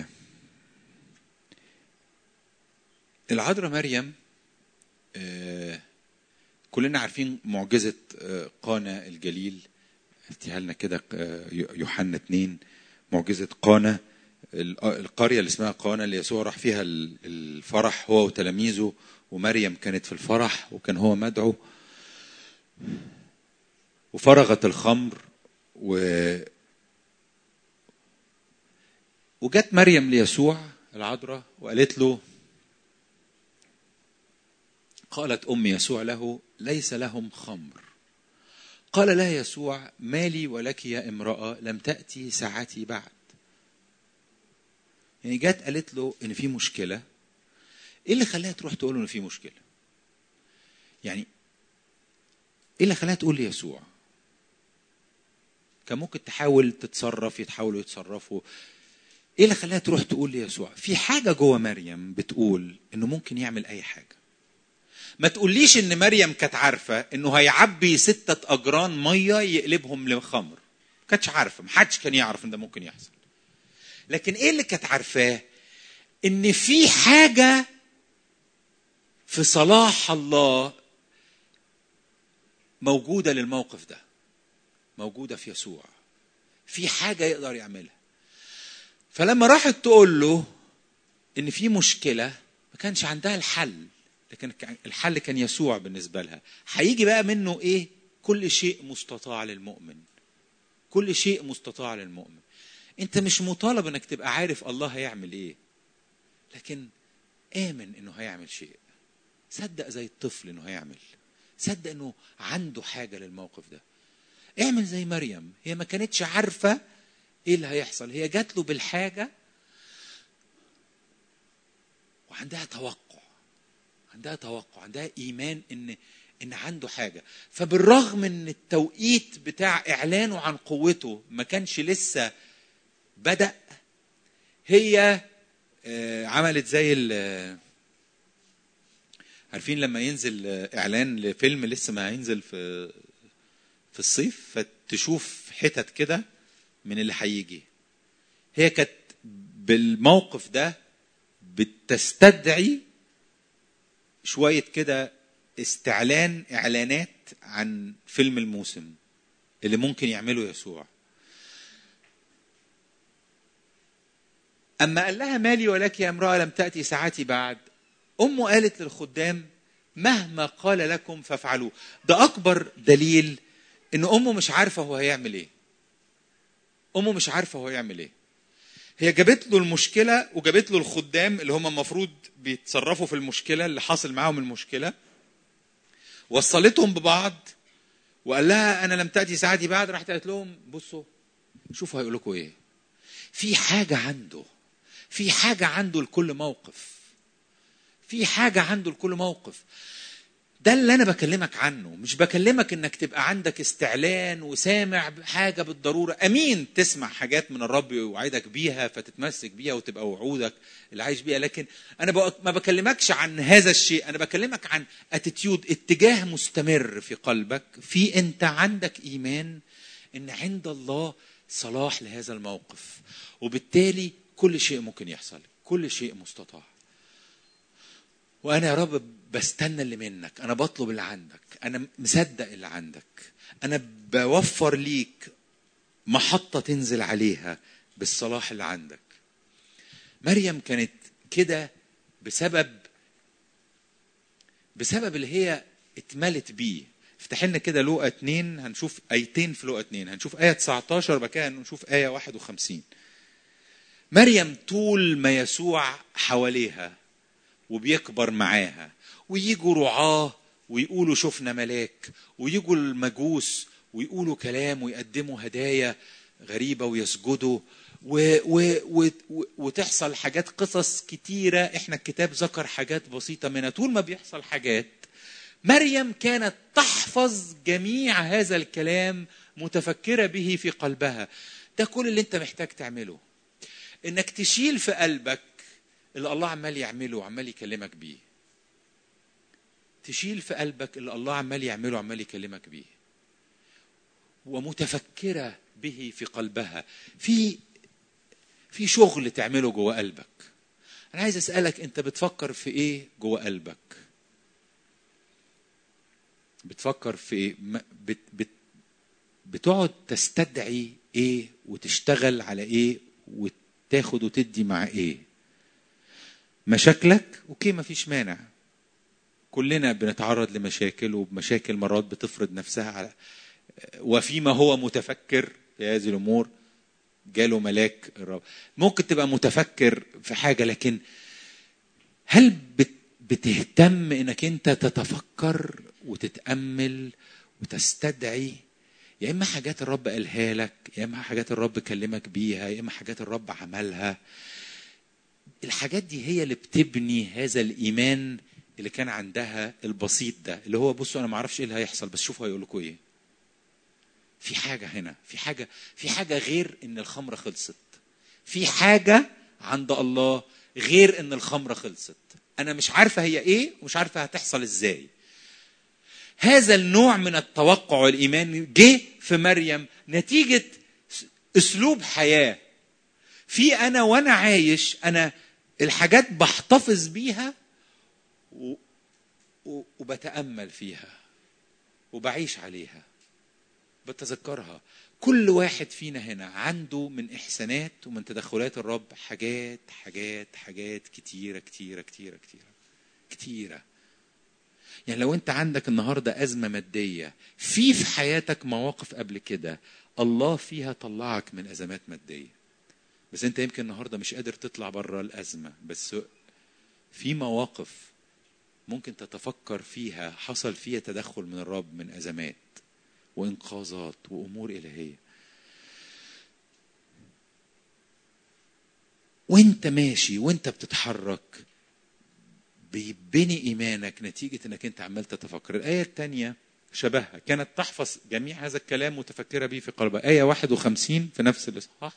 العذراء مريم آه كلنا عارفين معجزة آه قانا الجليل افتيها لنا كده آه يوحنا اتنين معجزة قانا القرية اللي اسمها قانا اللي يسوع راح فيها الفرح هو وتلاميذه ومريم كانت في الفرح وكان هو مدعو وفرغت الخمر و وجت مريم ليسوع العذراء وقالت له قالت ام يسوع له ليس لهم خمر قال لها يسوع مالي ولك يا امراه لم تاتي ساعتي بعد يعني جت قالت له ان في مشكله ايه اللي خلاها تروح تقول له ان في مشكله يعني ايه اللي خلاها تقول ليسوع كان ممكن تحاول تتصرف يتحاولوا يتصرفوا ايه اللي خلاها تروح تقول ليسوع في حاجه جوه مريم بتقول انه ممكن يعمل اي حاجه ما تقوليش ان مريم كانت عارفه انه هيعبي ستة اجران ميه يقلبهم لخمر ما كانتش عارفه ما حدش كان يعرف ان ده ممكن يحصل لكن ايه اللي كانت عارفاه ان في حاجه في صلاح الله موجوده للموقف ده موجوده في يسوع في حاجه يقدر يعملها فلما راحت تقول له ان في مشكله ما كانش عندها الحل لكن الحل كان يسوع بالنسبه لها هيجي بقى منه ايه كل شيء مستطاع للمؤمن كل شيء مستطاع للمؤمن انت مش مطالب انك تبقى عارف الله هيعمل ايه لكن امن انه هيعمل شيء صدق زي الطفل انه هيعمل صدق انه عنده حاجه للموقف ده اعمل زي مريم هي ما كانتش عارفه ايه اللي هيحصل هي جات له بالحاجه وعندها توقع عندها توقع عندها ايمان ان ان عنده حاجه فبالرغم ان التوقيت بتاع اعلانه عن قوته ما كانش لسه بدا هي عملت زي عارفين لما ينزل اعلان لفيلم لسه ما هينزل في في الصيف فتشوف حتت كده من اللي هيجي هي كانت بالموقف ده بتستدعي شويه كده استعلان اعلانات عن فيلم الموسم اللي ممكن يعمله يسوع اما قال لها مالي ولك يا امراه لم تاتي ساعتي بعد امه قالت للخدام مهما قال لكم فافعلوه ده اكبر دليل ان امه مش عارفه هو هيعمل ايه امه مش عارفه هو هيعمل ايه هي جابت له المشكله وجابت له الخدام اللي هم المفروض بيتصرفوا في المشكله اللي حاصل معاهم المشكله وصلتهم ببعض وقال لها انا لم تاتي ساعتي بعد راحت قالت لهم بصوا شوفوا هيقول لكم ايه في حاجه عنده في حاجه عنده لكل موقف في حاجه عنده لكل موقف ده اللي انا بكلمك عنه مش بكلمك انك تبقى عندك استعلان وسامع حاجه بالضروره امين تسمع حاجات من الرب يوعدك بيها فتتمسك بيها وتبقى وعودك اللي عايش بيها لكن انا ما بكلمكش عن هذا الشيء انا بكلمك عن اتيتيود اتجاه مستمر في قلبك في انت عندك ايمان ان عند الله صلاح لهذا الموقف وبالتالي كل شيء ممكن يحصل كل شيء مستطاع وانا يا رب بستنى اللي منك انا بطلب اللي عندك انا مصدق اللي عندك انا بوفر ليك محطة تنزل عليها بالصلاح اللي عندك مريم كانت كده بسبب بسبب اللي هي اتملت بيه افتح لنا كده لوقا 2 هنشوف ايتين في لوقا 2 هنشوف ايه 19 بعد كده هنشوف ايه 51 مريم طول ما يسوع حواليها وبيكبر معاها ويجوا رعاه ويقولوا شفنا ملاك ويجوا المجوس ويقولوا كلام ويقدموا هدايا غريبة ويسجدوا و و و وتحصل حاجات قصص كتيرة احنا الكتاب ذكر حاجات بسيطة منها طول ما بيحصل حاجات مريم كانت تحفظ جميع هذا الكلام متفكرة به في قلبها ده كل اللي انت محتاج تعمله انك تشيل في قلبك اللي الله عمال يعمله وعمال يكلمك بيه تشيل في قلبك اللي الله عمال يعمله وعمال يكلمك بيه ومتفكره به في قلبها في في شغل تعمله جوه قلبك انا عايز اسالك انت بتفكر في ايه جوه قلبك بتفكر في ايه بت بت بتقعد تستدعي ايه وتشتغل على ايه وتاخد وتدي مع ايه مشاكلك اوكي مفيش مانع كلنا بنتعرض لمشاكل ومشاكل مرات بتفرض نفسها على وفيما هو متفكر في هذه الامور جاله ملاك الرب ممكن تبقى متفكر في حاجه لكن هل بتهتم انك انت تتفكر وتتامل وتستدعي يا اما حاجات الرب قالها لك يا اما حاجات الرب كلمك بيها يا اما حاجات الرب عملها الحاجات دي هي اللي بتبني هذا الايمان اللي كان عندها البسيط ده اللي هو بصوا انا ما اعرفش ايه اللي هيحصل بس شوفوا هيقول لكم ايه في حاجه هنا في حاجه في حاجه غير ان الخمره خلصت في حاجه عند الله غير ان الخمره خلصت انا مش عارفه هي ايه ومش عارفه هتحصل ازاي هذا النوع من التوقع والايمان جه في مريم نتيجه اسلوب حياه في انا وانا عايش انا الحاجات بحتفظ بيها و... و... وبتامل فيها وبعيش عليها بتذكرها كل واحد فينا هنا عنده من احسانات ومن تدخلات الرب حاجات حاجات حاجات كتيره كتيره كتيره كتيره كتيره يعني لو انت عندك النهارده ازمه ماديه في في حياتك مواقف قبل كده الله فيها طلعك من ازمات ماديه بس انت يمكن النهارده مش قادر تطلع بره الازمه بس في مواقف ممكن تتفكر فيها حصل فيها تدخل من الرب من ازمات وانقاذات وامور الهيه وانت ماشي وانت بتتحرك بيبني ايمانك نتيجه انك انت عمال تتفكر الايه الثانيه شبهها كانت تحفظ جميع هذا الكلام متفكره به في قلبها ايه 51 في نفس الاصحاح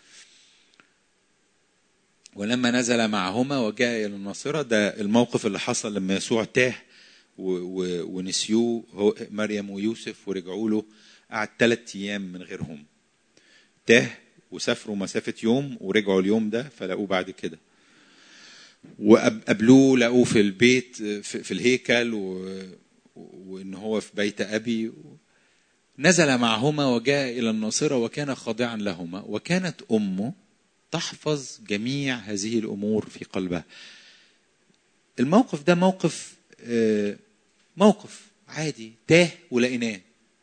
ولما نزل معهما وجاء الى الناصره ده الموقف اللي حصل لما يسوع تاه ونسيوه هو مريم ويوسف ورجعوا له قعد ثلاث ايام من غيرهم تاه وسافروا مسافه يوم ورجعوا اليوم ده فلقوه بعد كده وقابلوه لقوه في البيت في الهيكل وان هو في بيت ابي نزل معهما وجاء الى الناصره وكان خاضعا لهما وكانت امه تحفظ جميع هذه الامور في قلبها الموقف ده موقف آه، موقف عادي تاه ولقيناه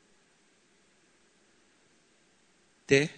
تاه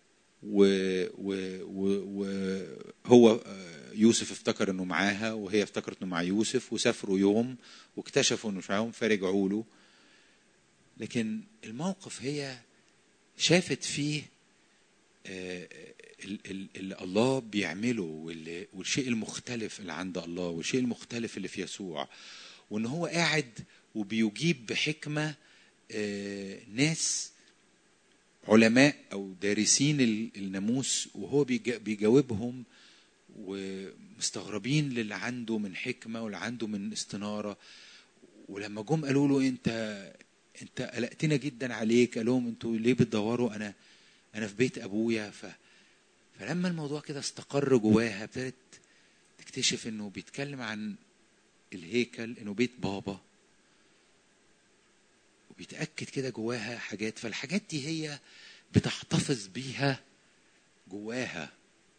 وهو آه، يوسف افتكر انه معاها وهي افتكرت انه مع يوسف وسافروا يوم واكتشفوا انه مش معاهم فرجعوا له لكن الموقف هي شافت فيه آه، اللي الله بيعمله والشيء المختلف اللي عند الله والشيء المختلف اللي في يسوع وان هو قاعد وبيجيب بحكمه آه، ناس علماء او دارسين الناموس وهو بيجاوبهم ومستغربين للي عنده من حكمه واللي عنده من استناره ولما جم قالوا له انت انت قلقتنا جدا عليك قال لهم انتوا ليه بتدوروا انا انا في بيت ابويا ف فلما الموضوع كده استقر جواها ابتدت تكتشف انه بيتكلم عن الهيكل انه بيت بابا وبيتاكد كده جواها حاجات فالحاجات دي هي بتحتفظ بيها جواها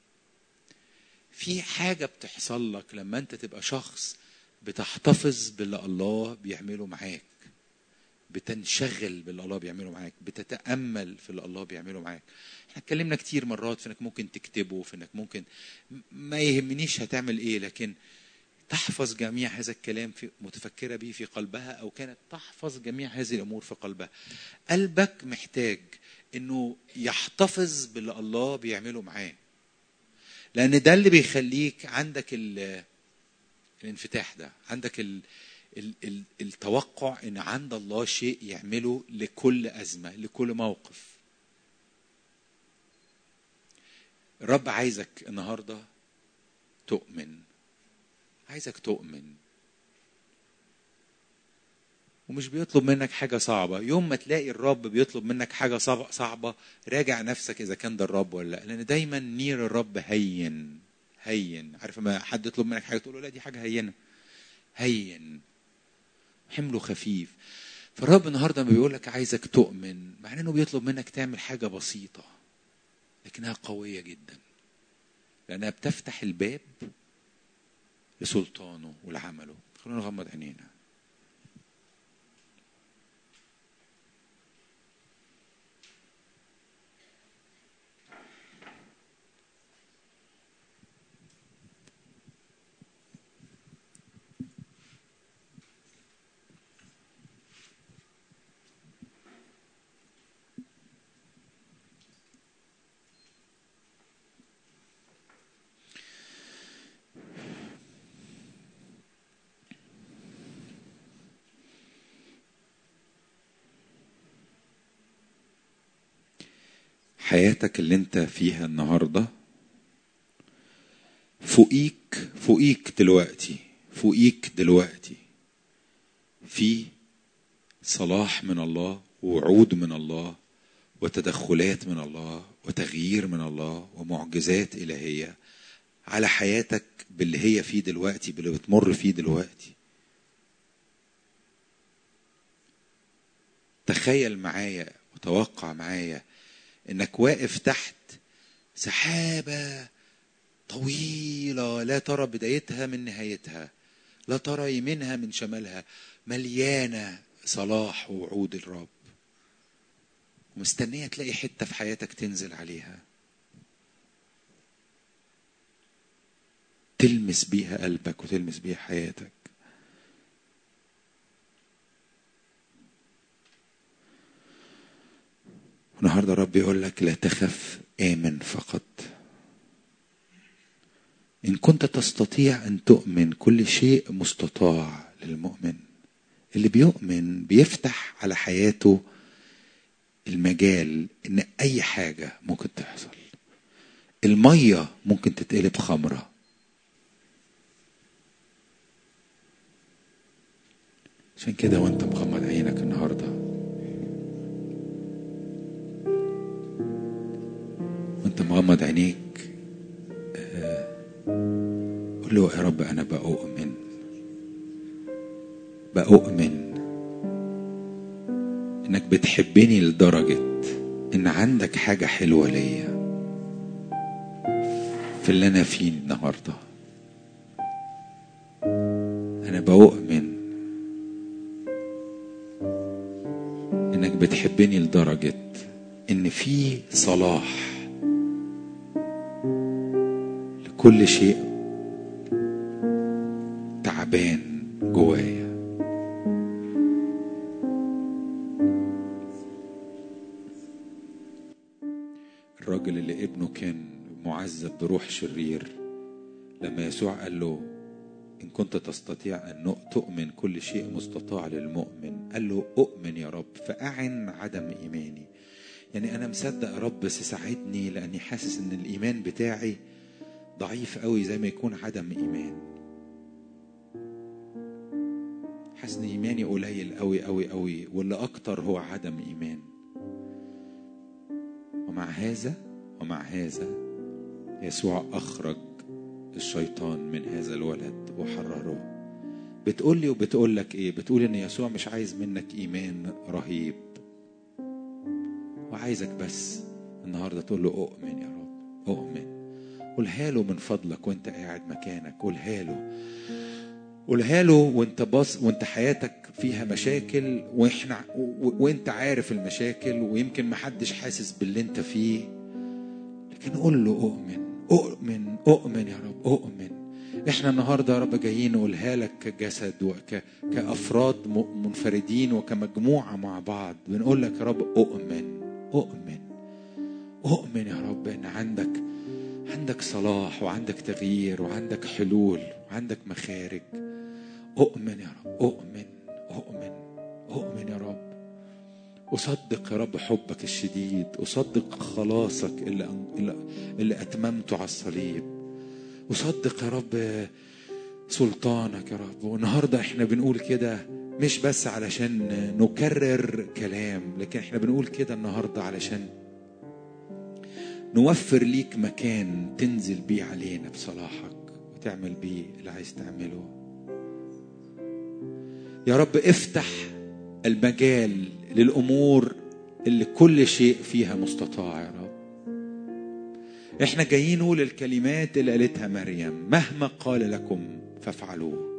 في حاجه بتحصل لك لما انت تبقى شخص بتحتفظ باللي الله بيعمله معاك بتنشغل باللي الله بيعمله معاك بتتامل في اللي الله بيعمله معاك احنا اتكلمنا كتير مرات في انك ممكن تكتبه في انك ممكن ما يهمنيش هتعمل ايه لكن تحفظ جميع هذا الكلام في متفكره به في قلبها او كانت تحفظ جميع هذه الامور في قلبها قلبك محتاج انه يحتفظ باللي الله بيعمله معاه لان ده اللي بيخليك عندك الانفتاح ده عندك ال التوقع ان عند الله شيء يعمله لكل ازمه لكل موقف الرب عايزك النهارده تؤمن عايزك تؤمن ومش بيطلب منك حاجة صعبة يوم ما تلاقي الرب بيطلب منك حاجة صعبة راجع نفسك إذا كان ده الرب ولا لا لأن دايما نير الرب هين هين عارف ما حد يطلب منك حاجة تقول له لا دي حاجة هينة هين حمله خفيف فالرب النهارده ما بيقول لك عايزك تؤمن مع انه بيطلب منك تعمل حاجه بسيطه لكنها قويه جدا لانها بتفتح الباب لسلطانه ولعمله خلونا نغمض عينينا حياتك اللي انت فيها النهارده فوقيك فوقيك دلوقتي فوقيك دلوقتي في صلاح من الله ووعود من الله وتدخلات من الله وتغيير من الله ومعجزات إلهية على حياتك باللي هي فيه دلوقتي باللي بتمر فيه دلوقتي تخيل معايا وتوقع معايا انك واقف تحت سحابه طويله لا ترى بدايتها من نهايتها لا ترى يمينها من شمالها مليانه صلاح ووعود الرب ومستنيه تلاقي حته في حياتك تنزل عليها تلمس بيها قلبك وتلمس بيها حياتك النهارده رب يقول لك لا تخف آمن فقط إن كنت تستطيع أن تؤمن كل شيء مستطاع للمؤمن اللي بيؤمن بيفتح على حياته المجال إن أي حاجة ممكن تحصل المية ممكن تتقلب خمرة عشان كده وانت مغمض عينك النهارده وانت مغمض عينيك آه، قول له يا رب انا بأؤمن بأؤمن انك بتحبني لدرجة ان عندك حاجة حلوة ليا في اللي انا فيه النهارده انا بؤمن انك بتحبني لدرجة ان في صلاح لكل شيء تعبان جوايا الراجل اللي ابنه كان معذب بروح شرير لما يسوع قال له إن كنت تستطيع أن تؤمن كل شيء مستطاع للمؤمن قال له أؤمن يا رب فأعن عدم إيماني يعني أنا مصدق يا رب بس ساعدني لأني حاسس إن الإيمان بتاعي ضعيف قوي زي ما يكون عدم إيمان حاسس إن إيماني قليل قوي قوي قوي واللي أكتر هو عدم إيمان ومع هذا ومع هذا يسوع أخرج الشيطان من هذا الولد وحرره بتقول لي وبتقول لك ايه بتقول ان يسوع مش عايز منك ايمان رهيب وعايزك بس النهارده تقول له اؤمن يا رب اؤمن قولها له من فضلك وانت قاعد مكانك قولها له قولها له وانت باص وانت حياتك فيها مشاكل واحنا و... وانت عارف المشاكل ويمكن محدش حاسس باللي انت فيه لكن قول له اؤمن اؤمن اؤمن يا رب اؤمن احنا النهارده يا رب جايين نقولها لك كجسد وك كافراد منفردين وكمجموعه مع بعض بنقول لك يا رب اؤمن اؤمن اؤمن يا رب ان عندك عندك صلاح وعندك تغيير وعندك حلول وعندك مخارج اؤمن يا رب اؤمن اؤمن اؤمن يا رب أصدق يا رب حبك الشديد أصدق خلاصك اللي, اللي أتممته على الصليب أصدق يا رب سلطانك يا رب والنهاردة احنا بنقول كده مش بس علشان نكرر كلام لكن احنا بنقول كده النهاردة علشان نوفر ليك مكان تنزل بيه علينا بصلاحك وتعمل بيه اللي عايز تعمله يا رب افتح المجال للامور اللي كل شيء فيها مستطاع يا رب احنا جايين نقول الكلمات اللي قالتها مريم مهما قال لكم فافعلوه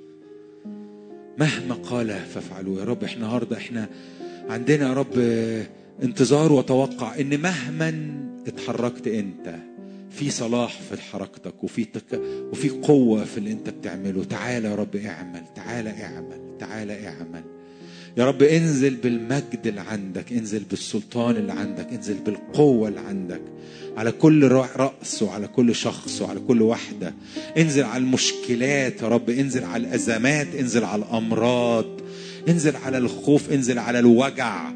مهما قال فافعلوه يا رب احنا النهارده احنا عندنا يا رب انتظار وتوقع ان مهما اتحركت انت في صلاح في حركتك وفي تك... وفي قوه في اللي انت بتعمله تعالى يا رب اعمل تعالى اعمل تعالى اعمل يا رب انزل بالمجد اللي عندك انزل بالسلطان اللي عندك انزل بالقوة اللي عندك على كل رأس وعلى كل شخص وعلى كل واحدة انزل على المشكلات يا رب انزل على الأزمات انزل على الأمراض انزل على الخوف انزل على الوجع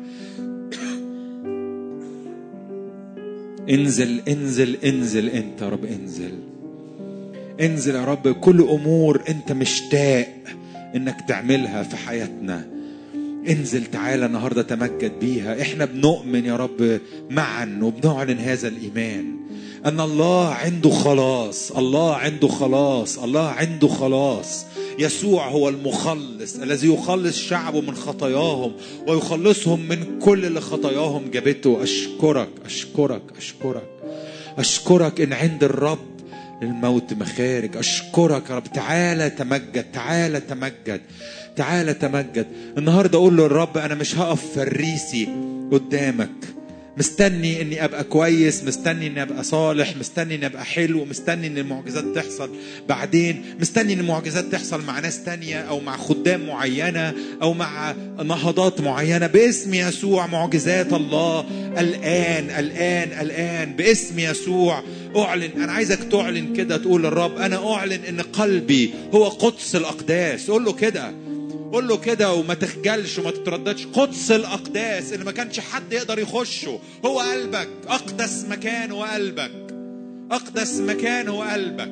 انزل انزل انزل انت يا رب انزل انزل يا رب كل امور انت مشتاق انك تعملها في حياتنا انزل تعالى النهارده تمجد بيها احنا بنؤمن يا رب معا وبنعلن هذا الايمان ان الله عنده خلاص الله عنده خلاص الله عنده خلاص يسوع هو المخلص الذي يخلص شعبه من خطاياهم ويخلصهم من كل اللي خطاياهم جابته اشكرك اشكرك اشكرك اشكرك ان عند الرب للموت مخارج اشكرك يا رب تعالى تمجد تعالى تمجد تعالى تمجد النهارده اقول له الرب انا مش هقف فريسي قدامك مستني اني ابقى كويس مستني اني ابقى صالح مستني اني ابقى حلو مستني ان المعجزات تحصل بعدين مستني ان المعجزات تحصل مع ناس تانية او مع خدام معينة او مع نهضات معينة باسم يسوع معجزات الله الان الان الان باسم يسوع اعلن انا عايزك تعلن كده تقول للرب انا اعلن ان قلبي هو قدس الاقداس قول له كده قول له كده وما تخجلش وما تترددش قدس الاقداس اللي ما كانش حد يقدر يخشه هو قلبك اقدس مكان هو قلبك اقدس مكان هو قلبك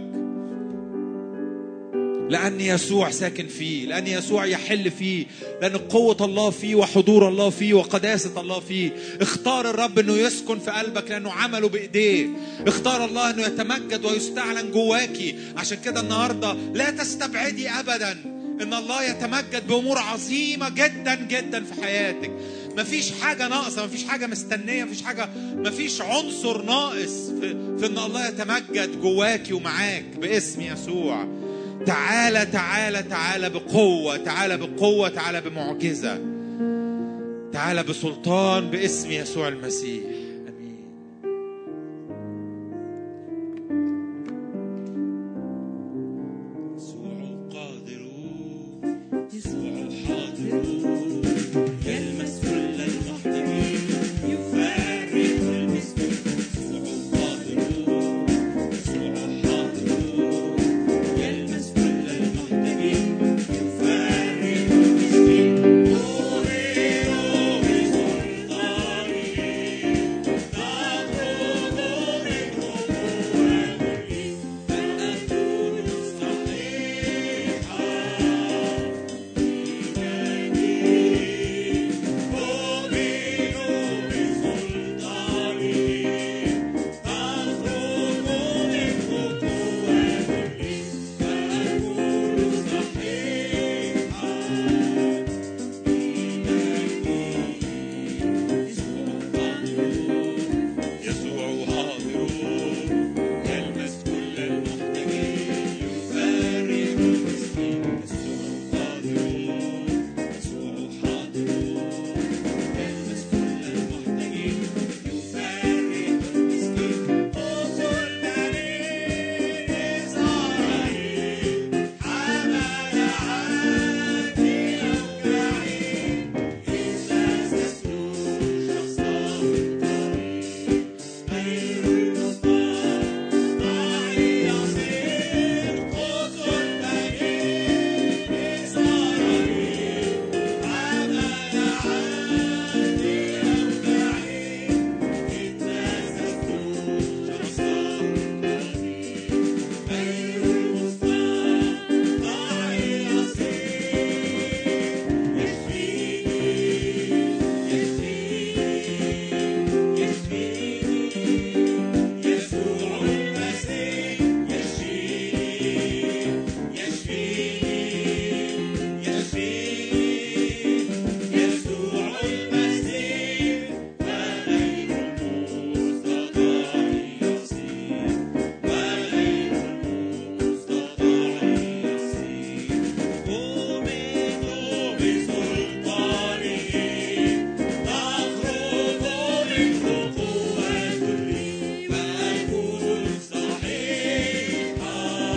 لأن يسوع ساكن فيه لأن يسوع يحل فيه لأن قوة الله فيه وحضور الله فيه وقداسة الله فيه اختار الرب أنه يسكن في قلبك لأنه عمله بإيديه اختار الله أنه يتمجد ويستعلن جواكي عشان كده النهاردة لا تستبعدي أبداً ان الله يتمجد بامور عظيمه جدا جدا في حياتك مفيش حاجة ناقصة مفيش حاجة مستنية مفيش حاجة مفيش عنصر ناقص في, في إن الله يتمجد جواكي ومعاك باسم يسوع تعالى تعالى تعالى بقوة تعالى بقوة تعالى بمعجزة تعالى بسلطان باسم يسوع المسيح امين يسوع قادر يسوع حاضر يلمس كل المحتاجين يفرح المسكين يسوع قادر يسوع حاضر يلمس كل المحتاجين يفرح المسكين نوري بسلطانه تخرج منه قوته فأكون صحيحا يسوع حاضر يلمس كل المحتاجين يفرح المسكين يسوع قادر يسوع حاضر يلمس كل المحتاجين يفرح المسكين قوس المريض إسرائيل حمل عني أوجاعي إذا استسلم شخصا غير المصطفى معي يصير قوس المريض إسرائيل حمل عني أوجاعي إذا استسلم شخصا غير المصطفى معي يصير يشفيني يشفيني يسوع المسيح يشفيني يشفيني يشفيني يسوع المسيح وغير المستطاع يصير وغير المستطاع يصير أؤمن بسلطانه تخرج منه قوة لي فأكون صحيحا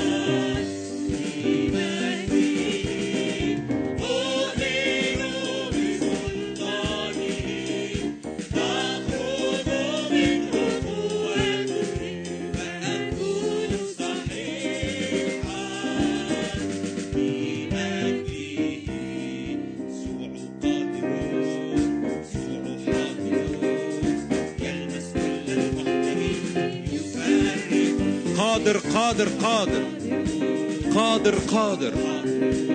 في مجده أؤمن بسلطانه تخرج منه قوة لي فأكون صحيحا في مجده يسوع قادر يسوع حاضر يلمس كل المحتاجين يفرح قادر قادر قادر قادر قادر